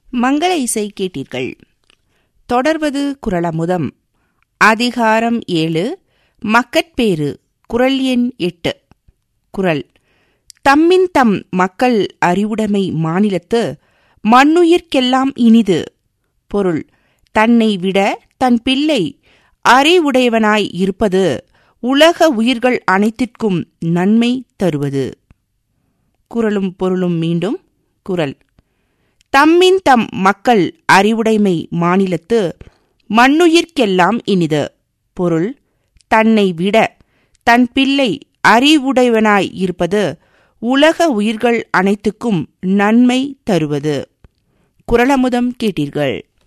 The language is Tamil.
மங்கள இசை கேட்டீர்கள் தொடர்வது குரலமுதம் அதிகாரம் ஏழு மக்கட்பேறு குரல் எண் எட்டு குரல் தம்மின் தம் மக்கள் அறிவுடைமை மாநிலத்து மண்ணுயிர்க்கெல்லாம் இனிது பொருள் தன்னை விட தன் பிள்ளை அறிவுடையவனாய் இருப்பது உலக உயிர்கள் அனைத்திற்கும் நன்மை தருவது குரலும் பொருளும் மீண்டும் குரல் தம்மின் தம் மக்கள் அறிவுடைமை மாநிலத்து மண்ணுயிர்க்கெல்லாம் இனிது பொருள் தன்னை விட தன் பிள்ளை அறிவுடையவனாய் இருப்பது உலக உயிர்கள் அனைத்துக்கும் நன்மை தருவது குரலமுதம் கேட்டீர்கள்